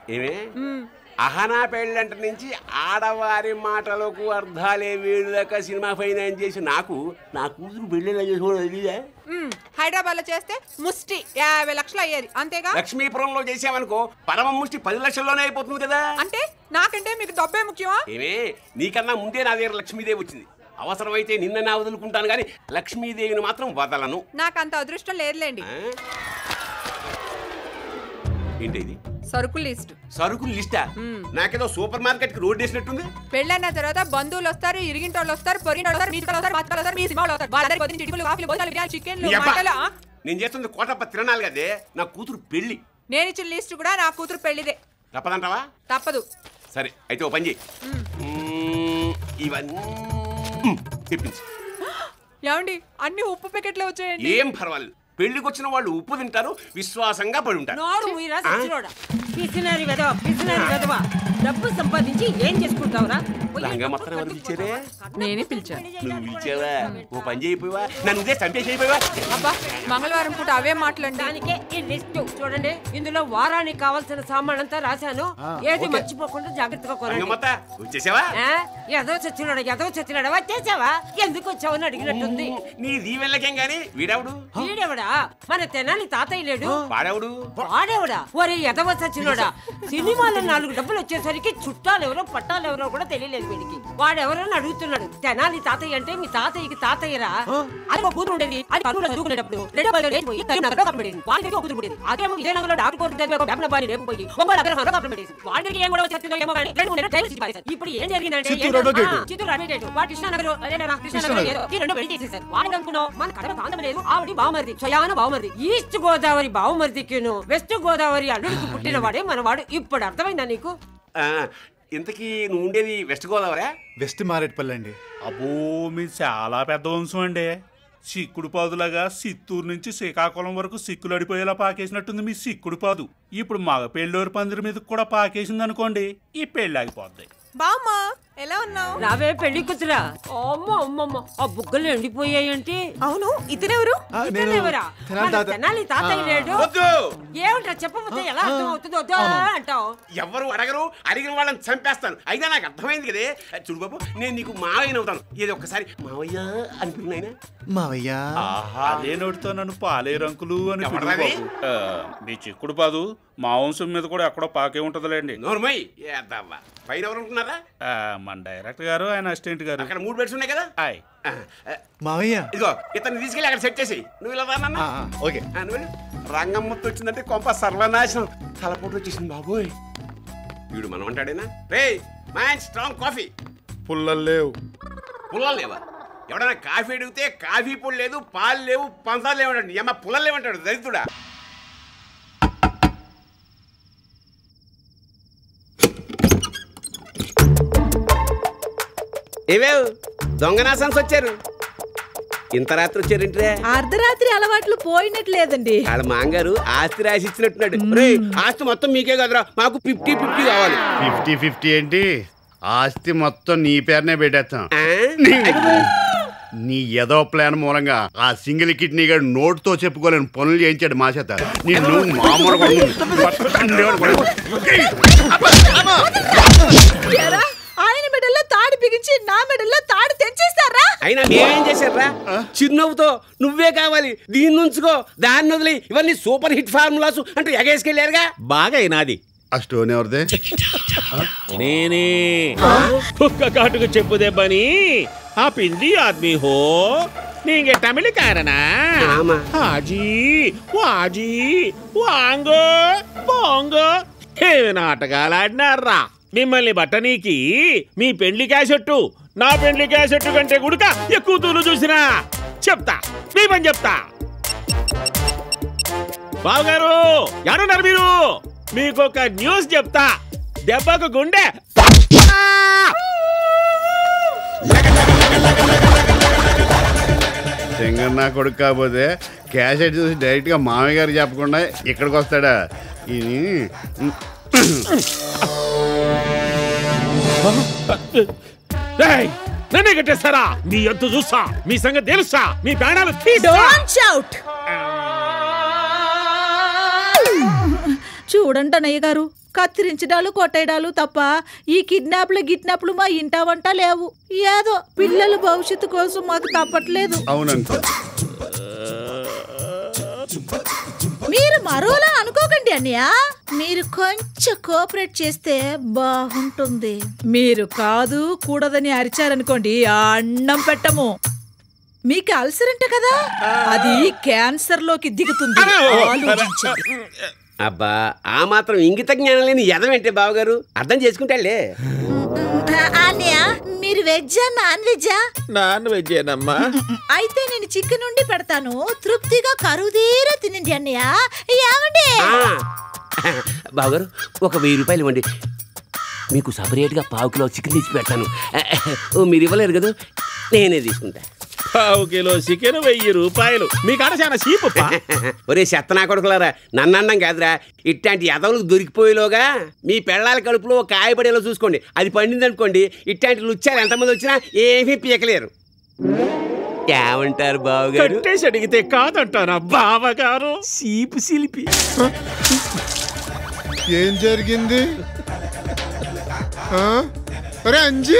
ఏమే అహనా పెళ్ళంట నుంచి ఆడవారి మాటలకు అర్థాలే వేడు దాకా సినిమా ఫైనాన్స్ చేసి నాకు నా కూతురు పెళ్ళిలా చేసుకోవడం తెలియదా హైదరాబాద్ లో చేస్తే ముష్టి యాభై లక్షలు అయ్యేది అంతేగా లక్ష్మీపురంలో చేసామనుకో పరమ ముష్టి పది లక్షల్లోనే అయిపోతుంది కదా అంటే నాకంటే మీకు డబ్బే ముఖ్యమా ఏమే నీకన్నా ముందే నా దగ్గర లక్ష్మీదేవి వచ్చింది అవసరమైతే నిన్న నా వదులుకుంటాను కానీ లక్ష్మీదేవిని మాత్రం వదలను నాకు అంత అదృష్టం లేదులేండి ఆ? ఏంటి ఇది సరుకు లిస్ట్ సరుకులు లిస్టా నాకేదో సూపర్ మార్కెట్ కి రోడ్ వేసినట్టుంది పెళ్ళైన తర్వాత బంధువులు వస్తారు ఇరిగింటోళ్ళు వస్తారు పొరిగింటోళ్ళు వస్తారు మీ ఇంట్లో వస్తారు మా ఇంట్లో వస్తారు మీ సినిమాలో వస్తారు వాళ్ళందరి పొద్దున్న చిటికలు కాఫీలు భోజనాలు బిర్యానీ చికెన్లు నీ అబ్బా. మటలు ఆ? నేను చేస్తుంది కోటప్ప తిరణాలు కదే నా కూతురు పెళ్లి నేను ఇచ్చిన లిస్ట్ కూడా నా కూతురు పెళ్లిదే తప్పదంటావా తప్పదు సరే అయితే ఓ పని చేయి మ్మ్, ఇవన్నీ తెప్పించు ఏమండి అన్ని ఉప్పు ప్యాకెట్లే వచ్చాయండి ఏం పర్వాలేదు పెళ్లికి వచ్చిన వాళ్ళు ఉప్పు తింటారు విశ్వాసంగా పడి ఉంటారు నోరు మీరా సచ్చినోడా పిసినారి వెదవ పిసినారి వెదవ డబ్బు సంపాదించి ఏం చేసుకుంటావురా లంగా మొత్తం ఎవరు పిలిచారే నేనే పిలిచాను నువ్వు పిలిచావా ఓ పని చేయిపోయావా నన్ను ఇదే చంపేసి అయిపోయావా అబ్బా మంగళవారం పూట అవే మాట్లాడండి దానికే ఈ లిస్ట్ చూడండి ఇందులో వారానికి కావాల్సిన సామాన్ అంతా రాశాను ఏది మర్చిపోకుండా జాగ్రత్తగా లంగా కొనండి మొత్తం వచ్చేసావా ఆ? ఎదవ చచ్చినాడు ఎదవ చచ్చినాడు వచ్చేసావా ఎందుకు వచ్చావని అడిగినట్టుంది నీ దీవెళ్ళకేం గాని వీడవుడు వీడెవడా మన తెనాలి తాతయ్య లేడు వాడెవడు వాడేవడా ఒరే ఎదవ సచ్చినోడా సినిమాలో నాలుగు డబ్బులు వచ్చేసరికి చుట్టాలు ఎవరో పట్టాలు ఎవరో కూడా తెలియలేదు వీడికి వాడెవరో అని అడుగుతున్నాడు తెనాలి తాతయ్య అంటే మీ తాతయ్యకి తాతయ్యరా అది ఒక కూతురు ఉండేది అది కరువులో చదువుకునేటప్పుడు రెండో పది లేచిపోయి కరీంనగర్లో కప్పబడింది వాడికి ఒక కూతురు ఉండేది అదేమో విజయనగరంలో డాక్టర్ కోర్టు చదివి ఒక బ్యాప్ల బారి లేకపోయి ఒంగోలు అగ్రహారంలో కప్పబడేది వాడికి ఏం కూడా చెప్తుందో ఏమో కానీ రెండు మూడు నెలలు టైం ఇచ్చి పారేశారు. ఇప్పుడు ఏం జరిగిందంటే చిత్తూరు ఏంటో- అడ్వకేటు. ఆ, చిత్తూరు అడ్వకేటు వాడు కృష్ణానగర్ అదేనా కృష్ణానగర్ ఏదో ఈ రెండు పెళ్లి చేసేసారు వాడిని అనుకున్నాం మన కథ కాంతం లేదు ఆవిడ బావమరిది స్వయాన బావమరిది ఈస్ట్ గోదావరి బావమరిదికిను వెస్ట్ గోదావరి అల్లుడికి పుట్టిన వాడే మనవాడు ఇప్పుడు అర్థమైందా నీకు ఆ, ఇంతకీ నువ్వు ఉండేది వెస్ట్ గోదావరా వెస్ట్ మారేట్పల్లి అండి అబ్బో మీ చాలా పెద్ద వంశం అండి సిక్కుడు పాదులాగా సిత్తూరు నుంచి శ్రీకాకుళం వరకు సిక్కులు అడిపోయేలా పాకేసినట్టుంది మీ సిక్కుడు పాదు ఇప్పుడు మగ పెళ్ళోరు పందిరి మీద కూడా పాకేసింది అనుకోండి ఈ పెళ్ళి ఆగిపోద్ది బామ్మా ఎలా ఉన్నావు రావే పెళ్లి కూతురా అమ్మ అమ్మమ్మ ఆ బుగ్గలు ఎండిపోయాయంటే అవును ఇతనెవరు ఆ, నేను ఇతనెవరా? తెనాలి మన తాత- తెనాలి తాతయ్య లేడు వద్దు ఏమిట్రా చెప్పకపోతే ఎలా అర్థం అవుతుందో వద్దా అంటావు ఎవరు అడగరు అడిగిన వాళ్ళని చంపేస్తాను అయినా నాకు అర్థమైంది కదే చూడు బాబు నేను నీకు మావయ్యని అవుతాను ఏదో ఒక్కసారి మావయ్య అనుకున్నాయినా మావయ్య అదే నోటితో నన్ను పాలే రంకులు అని పిలువు ఎవరది? బాబు. ఆ, మీ చిక్కుడు పాదు మా వంశం మీద కూడా ఎక్కడో పాకే ఉంటదిలేండి నోర్మయ్ ఏద్దవ్వా పైన ఎవరు ఉంటున్నారా ఆ, మన డైరెక్టర్ గారు ఆయన అసిస్టెంట్ గారు అక్కడ మూడు బెడ్స్ ఉన్నాయి కదా ఆయ్ ఆ, ఆ, మావయ్య ఇదిగో ఇతన్ని తీసుకెళ్ళి అక్కడ సెట్ చేసి నువ్వు ఇలా రా నాన్న. ఆ, ఆ, ఓకే ఆ, నువ్వు వెళ్ళు. రంగమ్మతో వచ్చిందంటే కొంప సర్వనాశనం తలపోటు వచ్చేసింది బాబోయ్ వీడు మనం అంటాడేనా రే మ్యాన్ స్ట్రాంగ్ కాఫీ పుల్లలు లేవు పుల్లలు లేవా ఎవడన్నా కాఫీ అడిగితే కాఫీ పొడి లేదు పాలు లేవు పంచాలు లేవంటాడు ఏమన్నా పుల్లలు లేవంటాడు దరిద్రుడా ఏవేవ్ దొంగనాసన్స్ వచ్చారు ఇంత రాత్రి వచ్చారేంట్రే అర్ధరాత్రి అలవాట్లు పోయినట్లేదండి వాళ్ళ మాంగారు ఆస్తి రాసి ఇచ్చినట్టున్నాడు రే ఆస్తి మొత్తం మీకే కదరా మాకు ఫిఫ్టీ ఫిఫ్టీ కావాలి ఫిఫ్టీ ఫిఫ్టీ ఏంటి ఆస్తి మొత్తం నీ పేరునే పెట్టేస్తాం ఆ? నీ ఏదో ప్లాన్ మూలంగా ఆ సింగిల్ కిడ్నీ గారు నోటుతో చెప్పుకోలేని పనులు చేయించాడు మా చేత నిన్ను మామూలుగా ఉండదు. ఎరా, ఆయన మెడల్లో తాడు బిగించి నా మెడల్లో తాడు తెంచేస్తారా అయినా మేమేం చేశారా చిరునవ్వుతో నువ్వే కావాలి దీన్ని ఉంచుకో దాన్ని వదిలి ఇవన్నీ సూపర్ హిట్ ఫార్ములాస్ అంటూ ఎగేసుకెళ్ళారుగా బాగా అయినాది ఆ స్టోన్ ఎవరిదే నేనే కుక్క కాటుకు చెప్పు దెబ్బని ఆ పిండి ఆద్మీ హో నీంగే తమిళ కారనా ఆమా. ఆజీ వాజీ వాంగో బోంగో ఏమి నాటకాలు ఆడినారా మిమ్మల్ని బట్టనీకి మీ పెండ్లి క్యాసెట్టు నా పెండ్లి క్యాసెట్టు కంటే గుడుక ఎక్కువ తూలు చూసినా చెప్తా మీ పని చెప్తా బావగారు ఎవరున్నారు మీరు మీకు ఒక న్యూస్ చెప్తా దెబ్బకు గుండె సింగర్ నా కొడుకు కాకపోతే క్యాసెట్ చూసి డైరెక్ట్ గా మామయ్య గారు చెప్పకుండా ఇక్కడికి వస్తాడా ఇది రేయ్, నన్నే కట్టేస్తారా మీ ఎత్తు చూస్తా మీ సంగతి తెలుసా మీ ప్రాణాలు తీస్తా డోంట్ షౌట్ చూడండి అన్నయ్య గారు కత్తిరించడాలు కొట్టేయడాలు తప్ప ఈ కిడ్నాప్లు గిడ్నాప్లు మా ఇంటా వంట లేవు ఏదో పిల్లల భవిష్యత్తు కోసం మాకు తప్పట్లేదు అవునంట మీరు మరోలా అనుకోకండి అన్నయ్య మీరు కొంచెం కోఆపరేట్ చేస్తే బాగుంటుంది మీరు కాదు కూడదని అరిచారనుకోండి ఆ అన్నం పెట్టము మీకు అల్సర్ అంట కదా అది క్యాన్సర్ లోకి దిగుతుంది ఆలోచించండి. అబ్బా ఆ మాత్రం ఇంగిత జ్ఞానం లేని ఎదవేంటే బావగారు అర్థం చేసుకుంటాలే అన్నయ్య మీరు వెజ్జా నాన్ వెజ్జా నాన్ వెజ్జేనమ్మా అయితే నేను చికెన్ ఉండి పెడతాను తృప్తిగా కరుదీరా తినండి అన్నయ్య ఏమండి ఆ, బావగారు ఒక వెయ్యి రూపాయలు ఇవ్వండి మీకు సపరేట్గా పావు కిలో చికెన్ తెచ్చి పెడతాను ఓ మీరు ఇవ్వలేరు కదా నేనే తీసుకుంటా పావు కిలో చికెన్ వెయ్యి రూపాయలు మీ కాడ చాలా చీపు ఒరే చెత్తనా కొడుకులారా నన్నండం కాదురా ఇట్లాంటి ఎదవలకు దొరికిపోయేలోగా మీ పెళ్ళాల కడుపులో ఒక కాయ పడేలా చూసుకోండి అది పండింది అనుకోండి ఇట్లాంటి లుచ్చారు ఎంతమంది వచ్చినా ఏమీ పీకలేరు ఏమంటారు బావగారు కట్టేసి అడిగితే కాదంటారా బావగారు సీపు సిలిపి ఏం జరిగింది ఆ? ఒరే అంజీ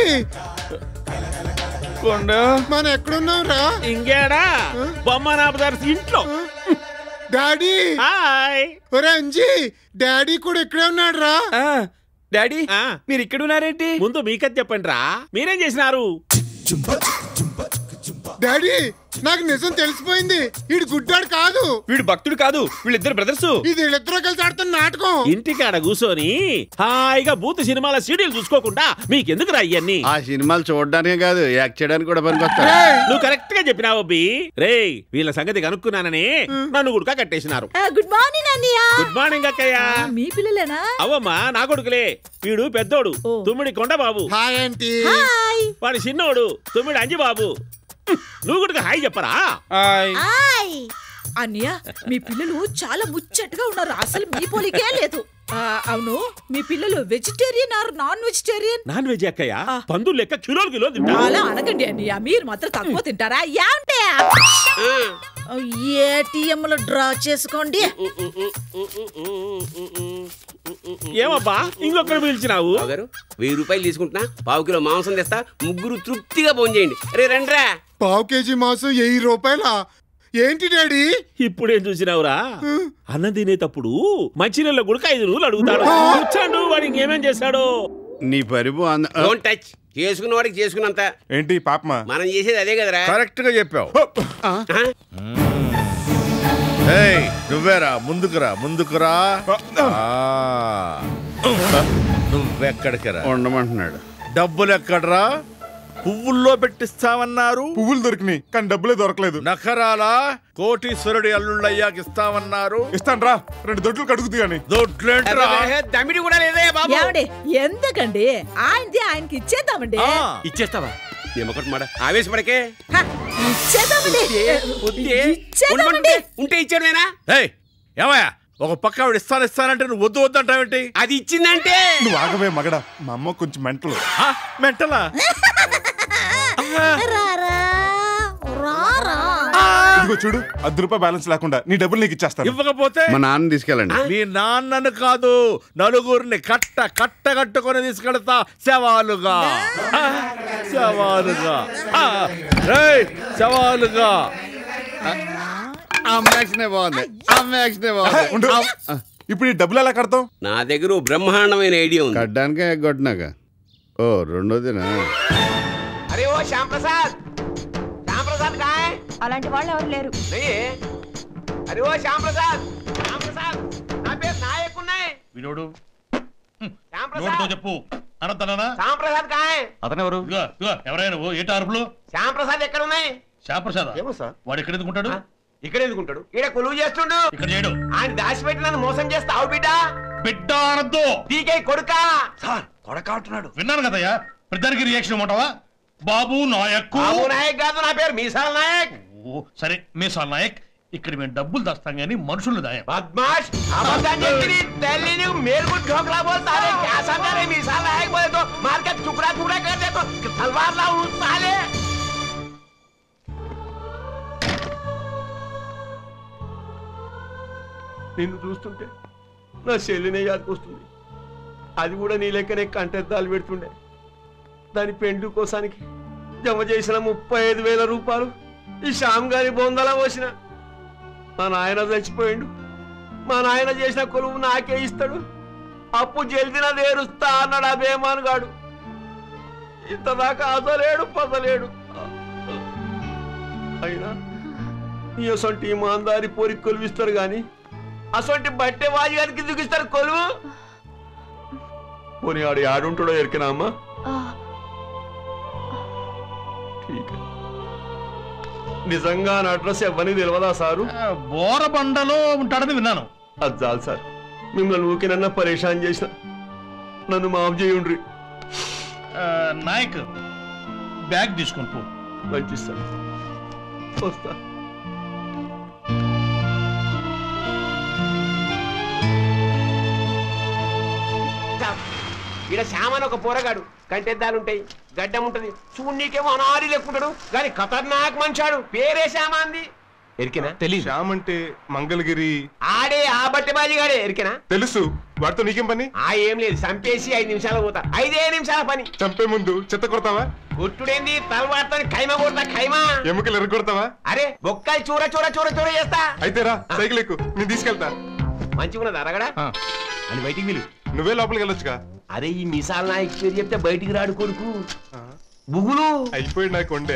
మనం ఎక్కడున్నాం రా ఇంకేడా బొమ్మ నాపదార్స్ ఇంట్లో డాడీ హాయ్ ఒరే అంజీ డాడీ కూడా ఇక్కడే ఉన్నాడు రా డాడీ ఆ, మీరు ఇక్కడ ఉన్నారేంటి ముందు మీకది చెప్పండి రా మీరేం చేసినారు డాడీ నాకు నిజం తెలిసిపోయింది వీడు గుడ్డాడు కాదు వీడు భక్తుడు కాదు వీళ్ళిద్దరు బ్రదర్స్ ఇది వీళ్ళిద్దరూ కలిసి ఆడుతున్న నాటకం ఇంటికాడ కూర్చొని హాయిగా బూత్ సినిమాల సీడీలు చూసుకోకుండా మీకెందుకు రా ఇవన్నీ ఆ సినిమాలు చూడడానికే కాదు యాక్ట్ చేయడానికి కూడా పనికొస్తా రేయ్, నువ్వు కరెక్ట్ గా చెప్పినావు అబ్బి రేయ్ వీళ్ళ సంగతి కనుక్కున్నానని నన్ను గుడుకా కట్టేసినారు ఆ, గుడ్ మార్నింగ్ అన్నయ్య గుడ్ మార్నింగ్ అక్కయ్య ఆ, మీ పిల్లలేనా అవమ్మా నా కొడుకులే వీడు పెద్దోడు ఓ. Thummidi Kondababu hi aunty hi వాడు చిన్నోడు తుమ్మిడి అంజిబాబు నువ్వు కూడా హాయ్ చెప్పరా హాయ్ అన్నయ్య మీ పిల్లలు చాలా ముచ్చటగా ఉన్నారు అసలు మీ పోలికే లేదు ఆ, అవును మీ పిల్లలు vegetarian or non vegetarian non veg అక్కయ్య ఆ. పందులు లెక్క కిలోలు కిలో తింటా అలా అనకండి అన్నయ్య మీరు మాత్రం తక్కువ తింటారా యాంటే ఏటీఎం లో డ్రా చేసుకోండి ఏమబ్బా ఇంకొకరు పిలిచినావు బావగారు వెయ్యి రూపాయలు తీసుకుంటున్నా పావు కిలో మాంసం తెస్తా ముగ్గురు తృప్తిగా భోంచేయండి రే రండ్రా పావు కేజీ మాంసం వెయ్యి రూపాయల ఏంటి డాడీ ఇప్పుడేం చూసినావురా అన్నం తినేటప్పుడు మంచినీళ్ళ గుడక ఐదు నూలు అడుగుతాడు కూర్చోండు వాడు ఇంకేమేం చేశాడో నీ పరిపు అంద డోంట్ టచ్ చేసుకున్న వాడికి చేసుకున్నంత ఏంటి పాపమా మనం చేసేది అదే కదరా కరెక్ట్ గా చెప్పావు ఆ? ఏయ్ నువ్వేరా ముందుకురా ముందుకురా ఆ. నువ్వెక్కడికి రా ఉండమంటున్నాడు డబ్బులు ఎక్కడరా పువ్వుల్లో పెట్టిస్తామన్నారు పువ్వులు దొరికినాయి కానీ డబ్బులే దొరకలేదు నఖరాల కోటీశ్వరుడి అల్లుళ్ళయ్యాకి ఇస్తామన్నారు ఇస్తాను రా రెండు దొడ్లు కడుగుతు గాని దొడ్లేంట్రా అబ్బే, దమ్మిడి కూడా లేదే బాబు ఏమండి ఎందుకండి ఆయనది ఆయనకి ఇచ్చేద్దామండి ఆ, ఇచ్చేస్తావా నిమ్మకట్ మాడ ఆవేశపడకే హ, ఇచ్చేద్దామండి వద్దే. ఇచ్చేద్దామండి ఉండమంటే ఉంటే ఇచ్చాడువేనా ఏయ్ ఏమయ్యా ఒక పక్క ఆవిడ ఇస్తాను ఇస్తానంటే నువ్వు వద్దు వద్దు అంటావేంటి అది ఇచ్చిందంటే నువ్వు ఆగవే మగడ మా అమ్మ కొంచెం మెంటలు ఆ, మెంటలా రారా రారా ఇదిగో చూడు అర్ధ రూపాయి బ్యాలెన్స్ లేకుండా నీ డబ్బులు నీకు ఇచ్చేస్తాను ఇవ్వకపోతే మా నాన్న తీసుకెళ్ళండి మీ నాన్నను కాదు నలుగురిని కట్ట కట్ట కట్టుకొని తీసుకెళ్తా శవాలుగా ఆ, శవాలుగా ఆ, రేయ్, శవాలుగా అమ్మ యాక్షనే బాగుంది అమ్మ యాక్షనే ఉండు బాగుంది ఇప్పుడు ఈ డబ్బులు ఎలా కడతాం నా దగ్గర ఓ బ్రహ్మాండమైన ఐడియా ఉంది కడ్డానికే ఎగ్గొట్టినాక ఓ రెండోదినా అరే ఓ శ్యామ్ ప్రసాద్ శ్యామ్ ప్రసాద్ కాయ్ అలాంటి వాళ్ళు ఎవరు లేరు అరే ఓ శ్యామ్ ప్రసాద్ శ్యామ్ ప్రసాద్ నా పేరు నాయక్ ఉన్నాయి వినోడు శ్యామ్ నోటితో ప్రసాద్ చెప్పు అనంతనా శ్యామ్ ప్రసాద్ కాయ్ అతనెవరు ఎవరైనా నువ్వు ఏంటి అరుపులు శ్యామ్ ప్రసాద్ ఎక్కడ ఉన్నాయి శ్యామప్రసాద్ ఏమో సార్ వాడు ఎక్కడ ఎందుకుంటాడు ఆ? ఇక్కడ ఎందుకుంటాడు ఈడ కొలువు చేస్తుండు ఇక్కడ చేయడు ఆయన దాచిపెట్టి నన్ను మోసం చేస్తావు బిడ్డ బిడ్డ అనద్దు టీకే కొడుకా సార్ కొడక అంటున్నాడు విన్నాను కదయ్యా ప్రతిదానికి రియాక్షన్ ఇవ్వమంటావా బాబు నాయక్ బాబు నాయక్ కాదు నా పేరు మీసాల్ నాయక్ ఓ, సరే మీసాల్ నాయక్ ఇక్కడ మేము డబ్బులు దాస్తాం కానీ మనుషులు దాయం बदमाश अबदान तेरी दिल्ली ने मेरे को ढोकला बोलता है क्या समझा रे मिसाल नायक बोले तो मार के टुकड़ा टुकड़ा कर दे तो तलवार लाऊं उस साले నిన్ను చూస్తుంటే నా చెల్లినే యాదకొస్తుంది అది కూడా నీ లెక్కనే కంటెద్దాలు పెడుతుండే దాని పెండు కోసానికి జమ చేసిన ముప్పై ఐదు వేల రూపాయలు ఈ శ్యామ్ గారి బొందలా పోసిన మా నాయన చచ్చిపోయిండు మా నాయన చేసిన కొలువు నాకే ఇస్తాడు అప్పు జల్దిన నేరుస్తా అన్నాడు ఆ బేమాన్ గాడు ఇంతదాకా అసలేడు పసలేడు అయినా నీ అసొంటి ఇమాందారి పోరి కొలువిస్తారు గాని అసొంటి బట్టే వాజి గారికి దిగిస్తారు కొలువు పోనీ ఆడు ఆడుంటాడో ఎరికినా అమ్మా ఠీక్. నిజంగా నా అడ్రస్ ఎవరికి తెలియదా సారు బోరబండలో ఉంటాడని విన్నాను అది చాలు సార్ మిమ్మల్ని ఊకినన్నా పరేషాన్ చేసిన నన్ను మాఫ్ చేయండ్రి ఆ, నాయక్ బ్యాగ్ తీసుకొని పో మంచి సార్ వస్తా ఈడ శ్యామని ఒక పోరగాడు కంటెద్దాలు ఉంటాయి గడ్డం ఉంటది చూడనీకేమో అనారి లెక్కుంటాడు కానీ ఖతర్నాక్ మంచాడు పేరే శ్యామ అంది ఎరికినా తెలియదు శ్యామ్ అంటే మంగళగిరి ఆడే ఆ బట్టె బాజిగాడే ఎరికినా తెలుసు వాడితో నీకేం పని ఆ ఏం లేదు చంపేసి ఐదు నిమిషాలు పోతా ఐదే నిమిషాల పని చంపే ముందు చెత్త కొడతావా కొట్టుడేంది తలవాడుతో ఖైమా కొడతా ఖైమా ఎముకలు ఎరగొడతావా అరే బొక్కలు చూర చూర చూర చూర చేస్తా అయితే రా సైకిల్ ఎక్కు నేను తీసుకెళ్తా మంచిగున్నది అరగడా అని బయటికి విలు నువ్వే లోపలికి వెళ్ళొచ్చుగా అరే ఈ మిసాల్ నాయక్ పేరు చెప్తే బయటికి రాడు కొడుకు బుగులు అయిపోయింది నాకు కొండే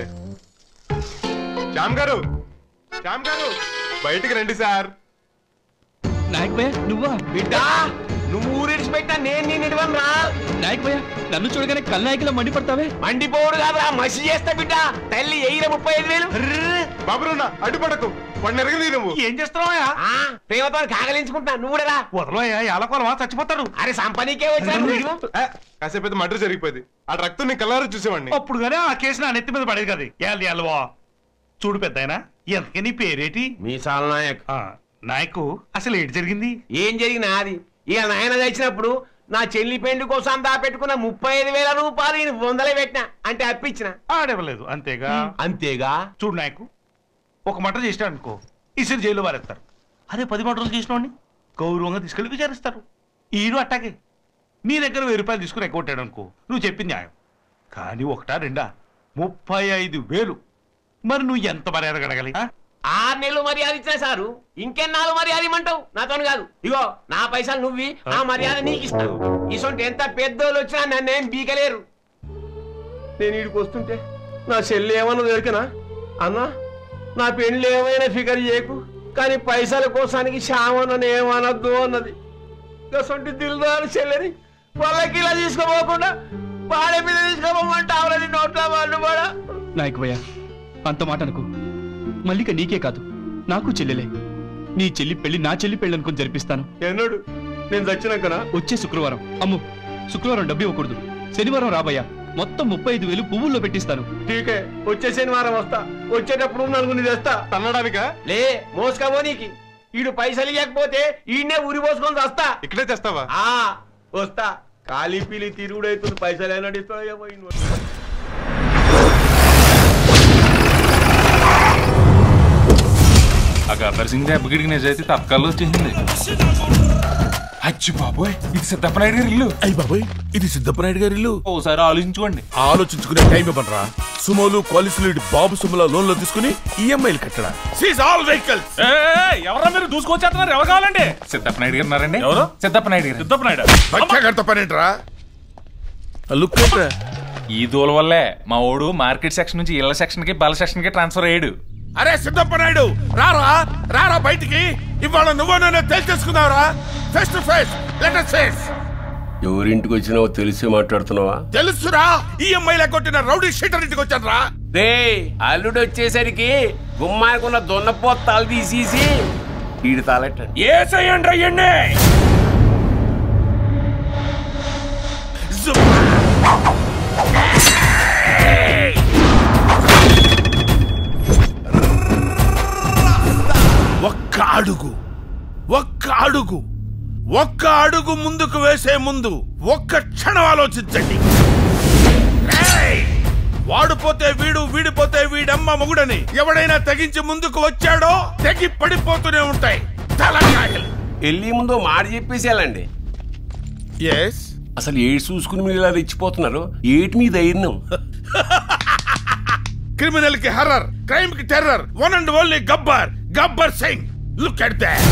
శ్యామ్ గారు శ్యామ్ గారు బయటికి రండి సార్ నాయక్ భయ్య నువ్వా బిడ్డా నువ్వు ఊరిడిచి పెట్టినా నేను నేను ఇడవను రా నాయక్ భయ్య నన్ను చూడగానే కల్నాయకులా మండిపడతావే మండిపోడు కాదురా మసి చేస్తా బిడ్డ తల్లి ఎయిర ముప్పై ఐదు వేలు బాబురున్నా అడ్డుపడకు వాడిని ఎరగది నువ్వు ఏం చేస్తున్నావా ఆ, ప్రేమతో కాగలించుకుంటున్నా నువ్వు కూడా రా వదలయ్యా ఎలకొలవా చచ్చిపోతాడు అరే సంపనీకే వచ్చిన ఏ, కాసేపు అయితే మర్డర్ జరిగిపోయింది ఆ రక్తం నీ కల్లారు చూసేవాడిని అప్పుడు కానీ ఆ కేసు నా నెత్తి మీద పడేది కదా ఎల్లు ఎల్వా చూడు పెద్దాయనా ఎంతకీ నీ పేరేటి మీసాల నాయక్ ఆ, నాయకు అసలు ఏంటి జరిగింది ఏం జరిగినా అది ఇక నాయన తెచ్చినప్పుడు నా చెల్లి పెండు కోసం దా పెట్టుకున్న ముప్పై ఐదు వేల రూపాయలు ఈయన వందలే పెట్టిన అంటే అప్పించిన ఆడవలేదు అంతేగా అంతేగా చూడు నాయకు ఒక మటర్ చేసినా అనుకో ఇసురు జైలు వారేస్తారు అదే పది మటర్లు చేసినోడిని గౌరవంగా తీసుకెళ్ళి విచారిస్తారు ఈయన అట్టాగే నీ దగ్గర వెయ్యి రూపాయలు తీసుకుని ఎగ్గొట్టాడు అనుకో నువ్వు చెప్పింది న్యాయం కానీ ఒకటా రెండా ముప్పై ఐదు వేలు మరి నువ్వు ఎంత మర్యాద గడగలి ఆ? ఆరు నెలలు మర్యాద ఇచ్చిన సారు ఇంకెన్నాళ్ళు మర్యాద ఇమ్మంటావు నాతో కాదు ఇగో నా పైసలు నువ్వి ఆ మర్యాద నీకు ఇస్తాను ఇసొంటి ఎంత పెద్దోళ్ళు వచ్చినా నన్నేం బీకలేరు నేను ఈడికి వస్తుంటే నా చెల్లి ఏమన్నా దొరికినా అన్నా నా పెళ్లి ఏమైనా ఫిగర్ చేయకు కానీ పైసల కోసానికి శ్యామన్నని ఏమనద్దు అన్నది గసొంటి దిల్దారు చెల్లిని వాళ్ళకి ఇలా తీసుకోపోకుండా వాడే మీద తీసుకోపోమంటావులని నోట్ల వాళ్ళు కూడా నాయక్ భయ్య అంత మాట అనుకో మల్లిక నీకే కాదు నాకు చెల్లెలే నీ చెల్లి పెళ్లి నా చెల్లి పెళ్లి అనుకుని జరిపిస్తాను ఎన్నడు నేను చచ్చినాకనా వచ్చే శుక్రవారం అమ్ము శుక్రవారం డబ్బు ఇవ్వకూడదు శనివారం రాబయ్యా మొత్తం ముప్పై ఐదు వేలు పువ్వుల్లో పెట్టిస్తాను ఠీకే వచ్చే శనివారం వస్తా వచ్చేటప్పుడు నలుగురిని తెస్తా తన్నడానికా లే మోసుకపో నీకి ఈడు పైసలు ఇవ్వకపోతే ఈయనే ఉరి పోసుకొని వస్తా ఇక్కడే తెస్తావా ఆ వస్తా ఖాళీ పీలి తిరుగుడు అవుతుంది పైసలు అయినట్టు ఇస్తాడో ఏమో ఈయన. ఆ గబ్బర్ సింగ్ దెబ్బకిడికి నిజైతే తప్పకాల్లో వచ్చేసింది అచ్చి బాబోయ్ ఇది సిద్ధప్పనాయుడు గారి ఇల్లు అయ్యి బాబాయ్ ఇది సిద్ధప్పనాయుడు గారి ఇల్లు ఓసారి ఆలోచించుకోండి ఆలోచించుకునే టైం ఇవ్వనరా సుమోలు కాలేజీలు ఇటు బాబు సుమల లోన్లు తీసుకుని ఈఎంఐలు కట్టడా సీజ్ ఆల్ వెహికల్స్ ఎవరా మీరు దూసుకొచ్చేస్తున్నారు ఎవరు కావాలండి సిద్ధప్పనాయుడు గారు ఉన్నారండి ఎవరు సిద్ధప్పనాయుడు గారు సిద్ధప్పనాయుడు బచ్చగారితో పనేంట్రా లుక్ ఏంట్రా ఈ దూల వల్లే మా ఓడు మార్కెట్ సెక్షన్ నుంచి ఇళ్ల సెక్షన్ కి బల సెక్షన్ కి ట్రాన్స్ఫర్ అయ్యాడు అరే సిద్ధప్పనాయుడు రారా రారా బయటికి ఇవాళ నువ్వు నేను తేల్చేసుకున్నావురా face to face letter face ఎవరింటికి వచ్చినావో తెలిసి మాట్లాడుతున్నావా తెలుసురా ఈఎంఐల కొట్టిన రౌడీ షీటర్ ఇంటికి వచ్చాను రా రే అల్లుడు వచ్చేసరికి గుమ్మానికున్న దున్నపోత తల తీసేసి ఈడు తాలెట్టండి ఏసయ్యండి అయ్యండి ఒక్క అడుగు ఒక్క అడుగు ఒక్క అడుగు ముందుకు వేసే ముందు ఒక్క క్షణం ఆలోచించండి రేయ్! వాడుపోతే వీడు వీడిపోతే వీడమ్మ మొగుడని ఎవడైనా తెగించి ముందుకు వచ్చాడో తెగి పడిపోతూనే ఉంటాయి తలకాయలు వెళ్ళి ముందు మాట చెప్పేసి వెళ్ళండి ఎస్ అసలు ఏడు చూసుకుని మీరు ఇలా రెచ్చిపోతున్నారు ఏటి మీ ధైర్యం క్రిమినల్ కి హర్రర్ క్రైమ్ కి terror one and only Gabbar Gabbar Singh look at that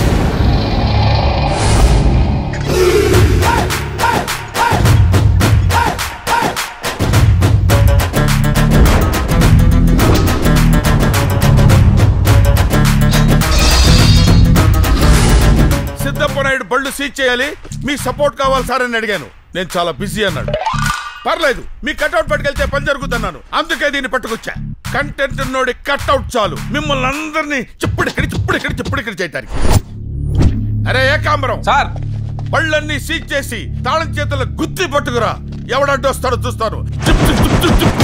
Siddappa Naidu బళ్ళు సీజ్ చేయాలి మీ సపోర్ట్ కావాలి సార్ అని అడిగాను నేను చాలా బిజీ అన్నాడు పర్లేదు మీ కట్అవుట్ పట్టుకెళ్తే పని జరుగుతున్నాను అందుకే దీన్ని పట్టుకొచ్చా కంటెంట్ నోడి కట్అవుట్ చాలు మిమ్మల్ని అందరినీ చిప్పుడిక్కడి చిప్పుడిక్కడి చిప్పుడిక్కడి చేయటానికి అరే ఏకాంబరం సార్ బళ్ళన్నీ సీజ్ చేసి తాళం చేతుల గుత్తి పట్టుకురా ఎవడడ్డు వస్తాడో చూస్తాను chip chip chip chip chip.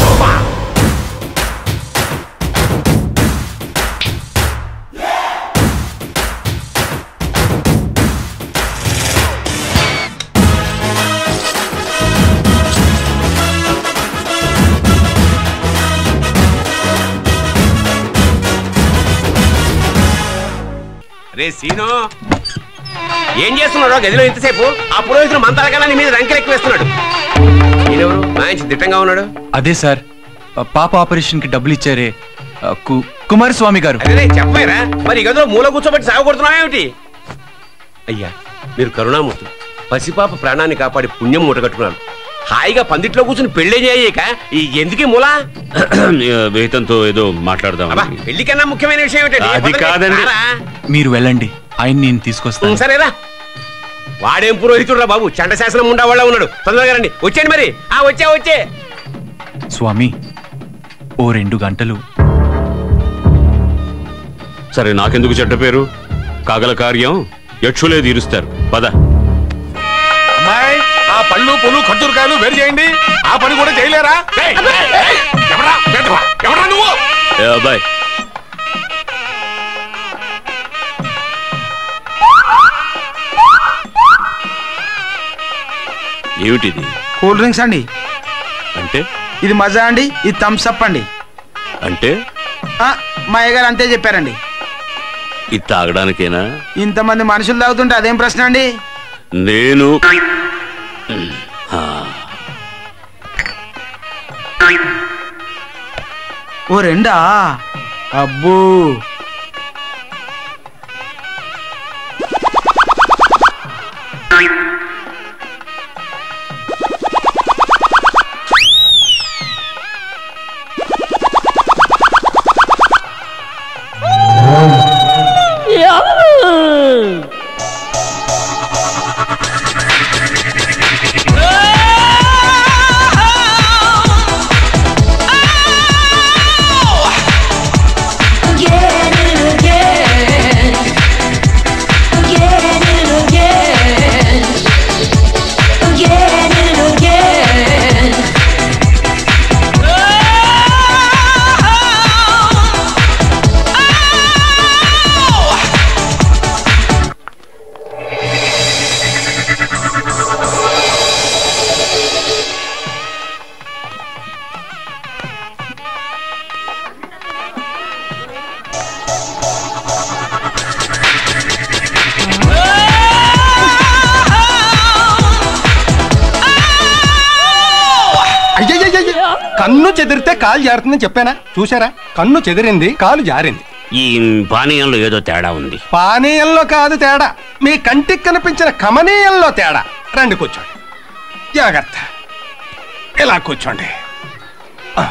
రే సీను ఏం చేస్తున్నాడో గదిలో ఇంతసేపు ఆ పురోహితుడు మంతాల కన్నా నీ మీద రంకెలు ఎక్కువ వేస్తున్నాడు ఈయనెవరు మంచి దిట్టంగా ఉన్నాడు అదే సార్ ఆ పాప ఆపరేషన్ కి డబ్బులు ఇచ్చారే ఆ, కు- కుమారస్వామి గారు అదే చెప్పారా మరి ఈ గదిలో మూల కూర్చోబెట్టి సాగకొడుతున్నావేమిటి అయ్యా మీరు కరుణామూర్తి పసిపాప ప్రాణాన్ని కాపాడి పుణ్యం మూటగట్టుకున్నారు హాయిగా పందిట్లో కూర్చుని పెళ్లి చేయక ఈ ఎందుకు ఈ మూల వేతంతో ఏదో మాట్లాడదాం అబ్బా పెళ్లి కన్నా ముఖ్యమైన విషయం ఏంటండి అది పదండి, కాదండి. రారా. మీరు వెళ్ళండి ఆయన నేను తీసుకొస్తాను ఉం, సరేరా వాడేం పురోహితుడు రా బాబు చండ శాసనం ఉండా వాళ్ళ ఉన్నాడు తొందరగా రండి వచ్చేయండి మరి ఆ వచ్చే వచ్చే స్వామి ఓ రెండు గంటలు సరే నాకెందుకు చెడ్డ పేరు కాగల కార్యం యక్షులే తీరుస్తారు పద అమ్మాయి ఆ పళ్ళు పులు ఖర్జూరకాయలు వేరు చేయండి ఆ పని కూడా చేయలేరా ఏయ్, ఏయ్, ఎవరా పెద్దవా? ఎవరా నువ్వు ఏ అబ్బాయ్ ఏమిటిది కూల్ డ్రింక్స్ అండి అంటే ఇది మజా అండి ఇది థమ్స్ అప్ అండి అంటే ఆ, మా అయ్యగారు అంతే చెప్పారండి ఇది తాగడానికేనా ఇంతమంది మనుషులు తాగుతుంటే అదేం ప్రశ్న అండి నేను ఆ, ఓ రెండా అబ్బో అయ్యయ్యయ్యయ్య! కన్ను చెదిరితే కాలు జారుతుందని చెప్పానా చూసారా కన్ను చెదిరింది కాలు జారింది ఈ పానీయంలో ఏదో తేడా ఉంది పానీయంలో కాదు తేడా మీ కంటికి కనిపించిన కమనీయంలో తేడా రండి కూర్చోండి జాగ్రత్త ఇలా కూర్చోండి ఆ.